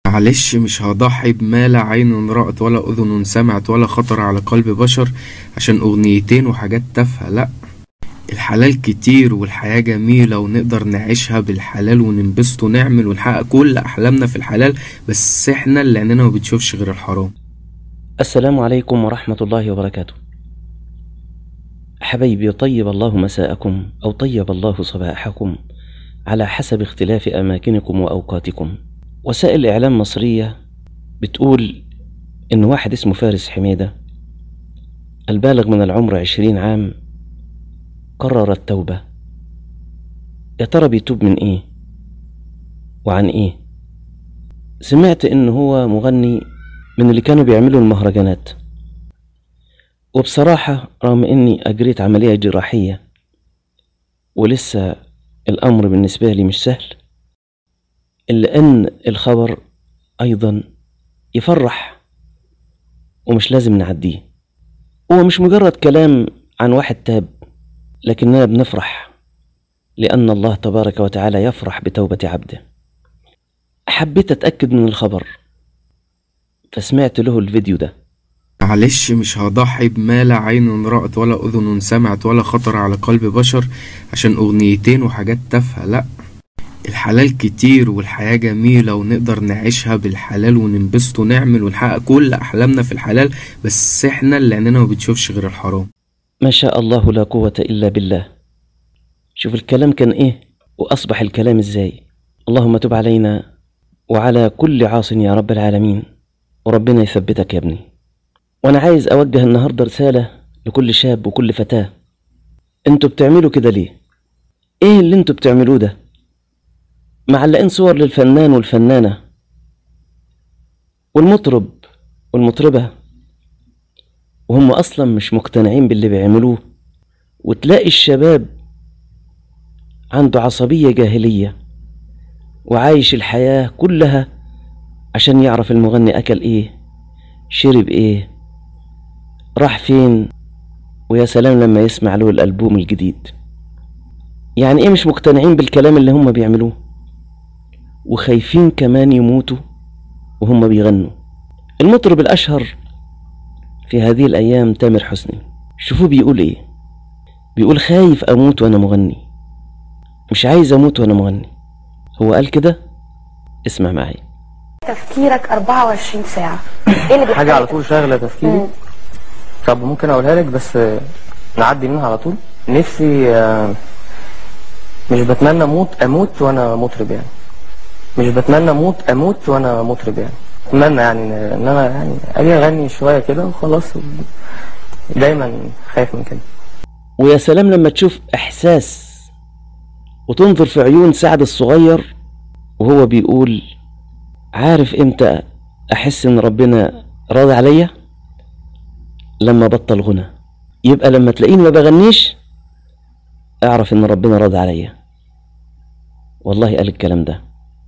معلش مش هضحي بما لا عين رأت ولا أذن سمعت ولا خطر على قلب بشر عشان أغنيتين وحاجات تافهة لأ الحلال كتير والحياة جميلة ونقدر نعيشها بالحلال وننبسط ونعمل ونحقق كل أحلامنا في الحلال بس احنا اللي عيننا ما بتشوفش غير الحرام السلام عليكم ورحمة الله وبركاته حبايبي طيب الله مساءكم أو طيب الله صباحكم على حسب اختلاف أماكنكم وأوقاتكم وسائل إعلام مصرية بتقول إن واحد اسمه فارس حميدة البالغ من العمر عشرين عام قرر التوبة يا ترى بيتوب من إيه وعن إيه سمعت إن هو مغني من اللي كانوا بيعملوا المهرجانات وبصراحة رغم إني أجريت عملية جراحية ولسه الأمر بالنسبة لي مش سهل إلا أن الخبر أيضا يفرح ومش لازم نعديه هو مش مجرد كلام عن واحد تاب لكننا بنفرح لأن الله تبارك وتعالى يفرح بتوبة عبده حبيت أتأكد من الخبر فسمعت له الفيديو ده معلش مش هضحي بما لا عين رأت ولا أذن سمعت ولا خطر على قلب بشر عشان أغنيتين وحاجات تافهة لأ الحلال كتير والحياة جميلة ونقدر نعيشها بالحلال وننبسط ونعمل ونحقق كل أحلامنا في الحلال بس احنا اللي عيننا ما بتشوفش غير الحرام ما شاء الله لا قوة إلا بالله شوف الكلام كان إيه وأصبح الكلام إزاي اللهم تب علينا وعلى كل عاص يا رب العالمين وربنا يثبتك يا ابني وأنا عايز أوجه النهاردة رسالة لكل شاب وكل فتاة انتوا بتعملوا كده ليه ايه اللي انتوا بتعملوه ده معلقين صور للفنان والفنانة والمطرب والمطربة وهم أصلا مش مقتنعين باللي بيعملوه وتلاقي الشباب عنده عصبية جاهلية وعايش الحياة كلها عشان يعرف المغني أكل إيه شرب إيه راح فين ويا سلام لما يسمع له الألبوم الجديد يعني إيه مش مقتنعين بالكلام اللي هم بيعملوه وخايفين كمان يموتوا وهم بيغنوا المطرب الأشهر في هذه الأيام تامر حسني شوفوا بيقول إيه بيقول خايف أموت وأنا مغني مش عايز أموت وأنا مغني هو قال كده اسمع معي تفكيرك 24 ساعة ايه اللي حاجة على بيخليك- طول شاغلة تفكيري مم. طب ممكن اقولها لك بس آه، نعدي منها على طول نفسي آه، مش بتمنى اموت اموت وانا مطرب يعني مش بتمنى اموت اموت وانا مطرب يعني اتمنى يعني ان إن انا يعني اجي اغني شوية كده وخلاص دايما خايف من كده ويا سلام لما تشوف إحساس وتنظر في عيون سعد الصغير وهو بيقول عارف إمتى أحس إن ربنا راضي عليا لما بطل غنى يبقى لما تلاقيني ما بغنيش اعرف إن ربنا راضي عليا والله قال الكلام ده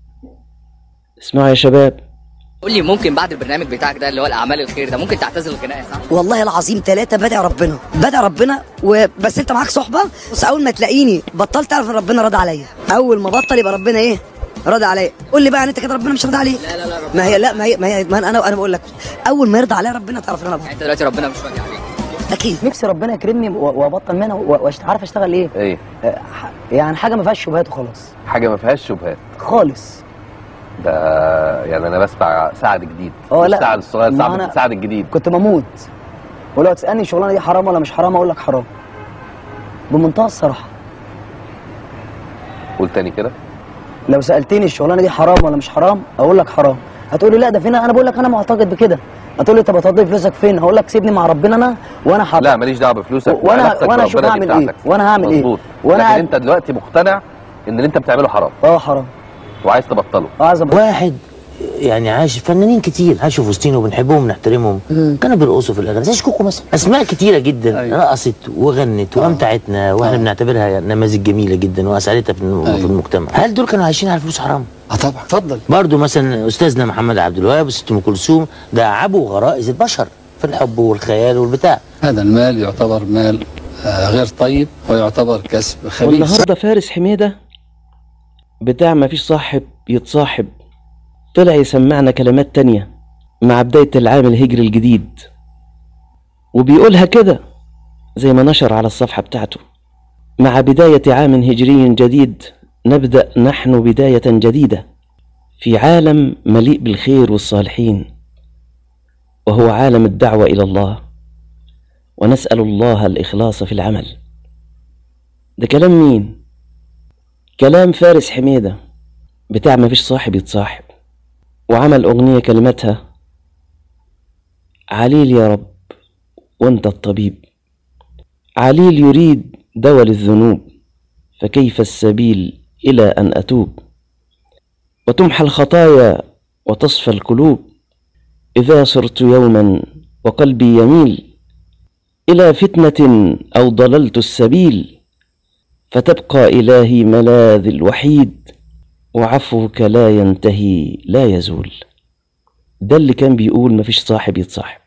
اسمعوا يا شباب قول لي ممكن بعد البرنامج بتاعك ده اللي هو الاعمال الخير ده ممكن تعتزل الغناء صح؟ والله العظيم ثلاثة بدع ربنا بدع ربنا وبس انت معاك صحبة بس اول ما تلاقيني بطلت تعرف ان ربنا راضي عليا اول ما بطل يبقى ربنا ايه راضي عليا قول لي بقى ان انت كده ربنا مش راضي عليك لا لا لا ربنا ما هي لا ما هي ما هي ما انا انا بقول لك اول ما يرضى عليا ربنا تعرف ان انا بطل انت دلوقتي ربنا مش راضي عليك اكيد نفسي ربنا يكرمني و- وابطل منها وعارف اشتغل ايه ايه آه، ح- يعني حاجه ما فيهاش شبهات وخلاص حاجه ما فيهاش شبهات خالص ده يعني انا بسمع سعد جديد اه مش لا سعد الصغير ما سعد, أنا- سعد الجديد كنت بموت ولو تسالني الشغلانه دي حرام ولا مش حرام اقول لك حرام بمنتهى الصراحه قول تاني كده لو سالتني الشغلانه دي حرام ولا مش حرام اقول لك حرام هتقولي لا ده فينا انا بقول لك انا معتقد بكده هتقول لي طب هتقضي فلوسك فين هقول لك سيبني مع ربنا انا وانا حر لا ماليش دعوه بفلوسك وأنا- وعلاقتك وأنا أشوف بربنا دي هعمل إيه، بتاعتك. وأنا هعمل إيه، مظبوط وأنا لكن قاعد- انت دلوقتي مقتنع ان اللي انت بتعمله حرام اه حرام وعايز تبطله اه عايز أبقى- واحد يعني عايش فنانين كتير عاشوا في وسطينا وبنحبهم ونحترمهم كانوا بيرقصوا في الاغاني زي شكوكو مثلا اسماء كتيره جدا أيوة. رقصت وغنت وامتعتنا واحنا بنعتبرها نماذج جميله جدا واسعدتها في الم- في المجتمع هل دول كانوا عايشين على فلوس حرام؟ اه طبعا اتفضل برضه مثلا استاذنا محمد عبد الوهاب وست ام كلثوم دعبوا غرائز البشر في الحب والخيال والبتاع هذا المال يعتبر مال آه، غير طيب ويعتبر كسب خبيث والنهارده فارس حميدة بتاع ما فيش صاحب يتصاحب طلع يسمعنا كلمات تانية مع بداية العام الهجري الجديد وبيقولها كده زي ما نشر على الصفحة بتاعته مع بداية عام هجري جديد نبدأ نحن بداية جديدة في عالم مليء بالخير والصالحين وهو عالم الدعوة إلى الله ونسأل الله الإخلاص في العمل ده كلام مين؟ كلام فارس حميدة بتاع مفيش صاحب يتصاحب وعمل أغنية كلماتها عليل يا رب وانت الطبيب عليل يريد دول الذنوب فكيف السبيل إلى أن أتوب وتمحى الخطايا وتصفى القلوب إذا صرت يوما وقلبي يميل إلى فتنة أو ضللت السبيل فتبقى إلهي ملاذ الوحيد وعفوك لا ينتهي لا يزول ده اللي كان بيقول مفيش صاحب يتصاحب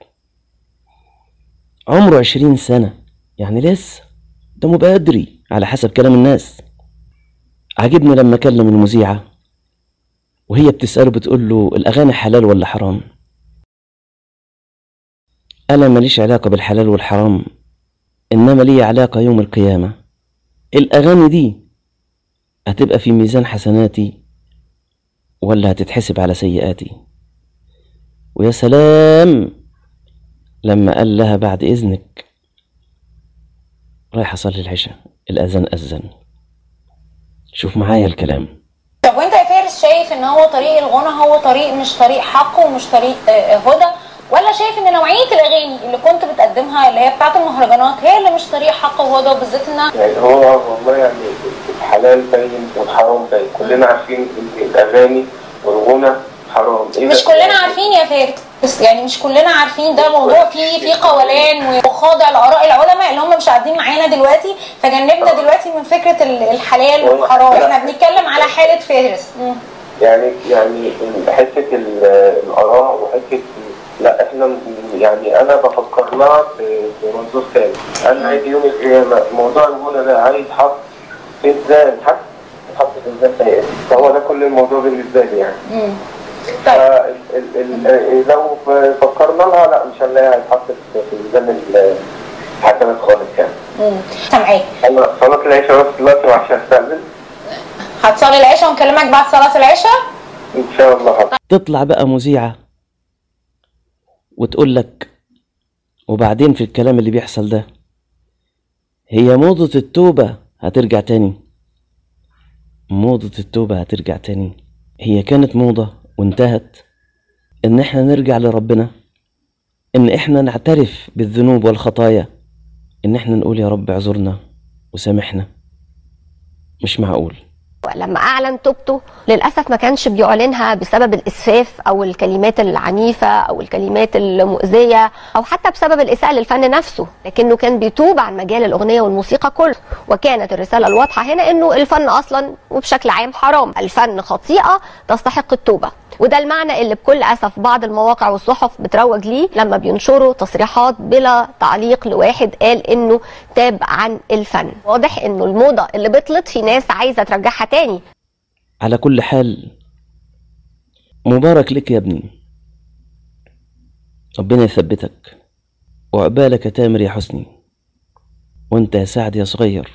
عمره عشرين سنة يعني لسه ده مبادري على حسب كلام الناس عجبني لما كلم المذيعة وهي بتسأله بتقول له الأغاني حلال ولا حرام أنا ماليش علاقة بالحلال والحرام إنما لي علاقة يوم القيامة الأغاني دي هتبقى في ميزان حسناتي ولا هتتحسب على سيئاتي ويا سلام لما قال لها بعد إذنك رايح أصلي العشاء الأذان أذن شوف معايا الكلام طب وانت يا فارس شايف ان هو طريق الغنى هو طريق مش طريق حق ومش طريق آه، هدى ولا شايف ان نوعيه الاغاني اللي كنت بتقدمها اللي هي بتاعت المهرجانات هي اللي مش طريق حق وهدى وبالذات انها يعني هو والله يعني الحلال باين والحرام باين كلنا عارفين ان الاغاني والغنى حرام إيه مش ده؟ كلنا عارفين يا فارس بس يعني مش كلنا عارفين ده موضوع فيه فيه قولان وخاضع لاراء العلماء اللي هم مش قاعدين معانا دلوقتي فجنبنا دلوقتي من فكره ال- الحلال والحرام احنا بنتكلم على حاله فارس مم. يعني يعني حته ال- الاراء وحته لا احنا م- يعني انا بفكر لها ب- بمنظور ثاني انا عايز يوم القيامه موضوع الغنى ده عايز حط في ميزان حط حط في ميزان سيئات فهو ده كل الموضوع بالنسبه لي يعني مم. ال- ال- ال- لو فكرنا لها لا مش هنلاقيها هتحط في في ميزان الحسنات خالص يعني مم. سامعاك انا صلاه العشاء بس دلوقتي وعشان استقبل هتصلي العشاء ونكلمك بعد صلاه العشاء ان شاء الله حاضر. تطلع بقى مذيعة وتقول لك وبعدين في الكلام اللي بيحصل ده هي موضة التوبة هترجع تاني موضة التوبة هترجع تاني هي كانت موضة وانتهت ان احنا نرجع لربنا ان احنا نعترف بالذنوب والخطايا ان احنا نقول يا رب اعذرنا وسامحنا مش معقول لما اعلن توبته للاسف ما كانش بيعلنها بسبب الاسفاف او الكلمات العنيفه او الكلمات المؤذيه او حتى بسبب الاساءه للفن نفسه لكنه كان بيتوب عن مجال الاغنيه والموسيقى كله وكانت الرساله الواضحه هنا انه الفن اصلا وبشكل عام حرام الفن خطيئه تستحق التوبه وده المعنى اللي بكل اسف بعض المواقع والصحف بتروج ليه لما بينشروا تصريحات بلا تعليق لواحد قال انه تاب عن الفن واضح انه الموضه اللي بطلت في ناس عايزه ترجعها تاني على كل حال مبارك لك يا ابني ربنا يثبتك وعقبالك يا تامر يا حسني وانت يا سعد يا صغير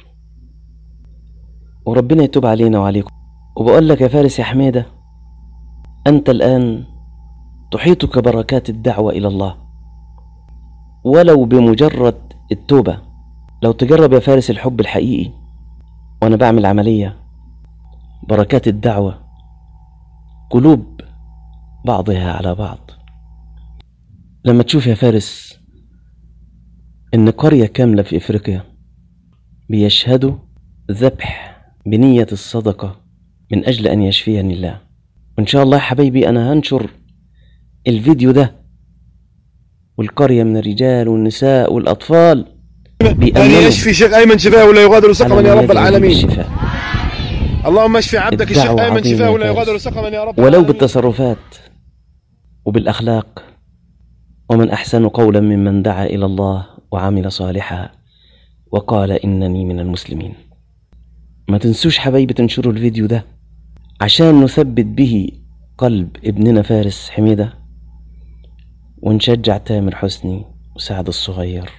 وربنا يتوب علينا وعليكم وبقول لك يا فارس يا حميدة أنت الآن تحيطك بركات الدعوة إلى الله ولو بمجرد التوبة لو تجرب يا فارس الحب الحقيقي وأنا بعمل عملية بركات الدعوة قلوب بعضها على بعض لما تشوف يا فارس إن قرية كاملة في إفريقيا بيشهدوا ذبح بنية الصدقة من أجل أن يشفيني الله وإن شاء الله يا حبايبي أنا هنشر الفيديو ده والقرية من الرجال والنساء والأطفال أن بيأمنوا يشفي شيخ أيمن شفاء ولا يغادر سقما على يا رب نيته العالمين بالشفاء. اللهم اشفي عبدك الشيخ الدعوة أيمن عظيمة شفاء يا ولا فارس. يغادر سقما يا رب ولو بالتصرفات وبالأخلاق ومن أحسن قولا ممن دعا إلى الله وعمل صالحا وقال إنني من المسلمين ما تنسوش حبايبي تنشروا الفيديو ده عشان نثبت به قلب ابننا فارس حميدة ونشجع تامر حسني وسعد الصغير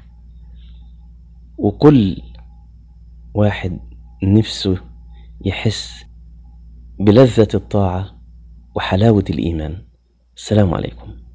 وكل واحد نفسه يحس بلذة الطاعة وحلاوة الإيمان السلام عليكم